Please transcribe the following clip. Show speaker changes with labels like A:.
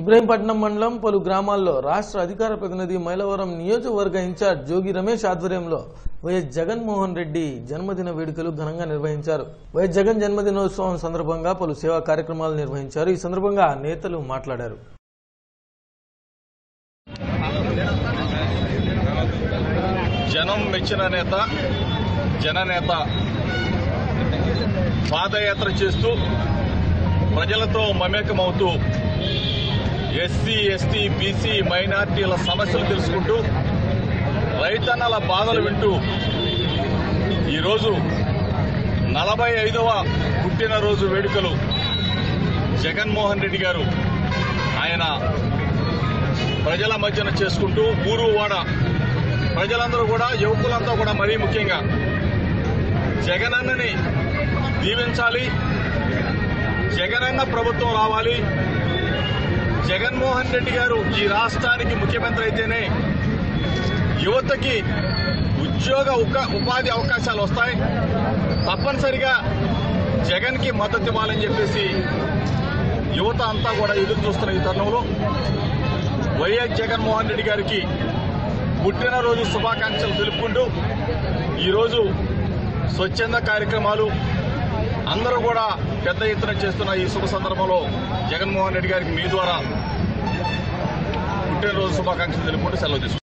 A: ఇబ్రహీంపట్నం మండలం పలు గ్రామాల్లో రాష్ట్ర అధికార ప్రతినిధి మైలవరం నియోజకవర్గ ఇన్ఛార్జ్ జోగి రమేష్ ఆధ్వర్యంలో వైఎస్ జగన్మోహన్ రెడ్డి జన్మదిన వేడుకలు ఘనంగా నిర్వహించారు వైఎస్ జగన్ జన్మదినోత్సవం సందర్భంగా పలు సేవా కార్యక్రమాలు నిర్వహించారు ఈ సందర్భంగా నేతలు మాట్లాడారు
B: జనం మెచ్చిన నేత జననేత పాదయాత్ర చేస్తూ ప్రజలతో మమేకమవుతూ ఎస్సీ ఎస్టీ బీసీ మైనార్టీల సమస్యలు తెలుసుకుంటూ రైతన్నల బాధలు వింటూ ఈరోజు నలభై ఐదవ పుట్టినరోజు వేడుకలు జగన్మోహన్ రెడ్డి గారు ఆయన ప్రజల మధ్యన చేసుకుంటూ ఊరు వాడ ప్రజలందరూ కూడా యువకులంతా కూడా మరీ ముఖ్యంగా జగనన్నని దీవించాలి జగనన్న ప్రభుత్వం రావాలి జగన్మోహన్ రెడ్డి గారు ఈ రాష్ట్రానికి ముఖ్యమంత్రి అయితేనే యువతకి ఉద్యోగ ఉక- ఉపాధి అవకాశాలు వస్తాయి తప్పనిసరిగా జగన్కి మద్దతు ఇవ్వాలని చెప్పేసి యువత అంతా కూడా ఎదురు చూస్తున్న ఈ తరుణంలో వైఎస్ జగన్మోహన్ రెడ్డి గారికి పుట్టినరోజు శుభాకాంక్షలు తెలుపుకుంటూ ఈరోజు స్వచ్ఛంద కార్యక్రమాలు అందరూ కూడా పెద్ద ఎత్తున చేస్తున్న ఈ శుభ సందర్భంలో జగన్మోహన్ రెడ్డి గారికి మీ ద్వారా పుట్టినరోజు శుభాకాంక్షలు తెలుపుకుంటూ సెలవు తీసుకుంటాం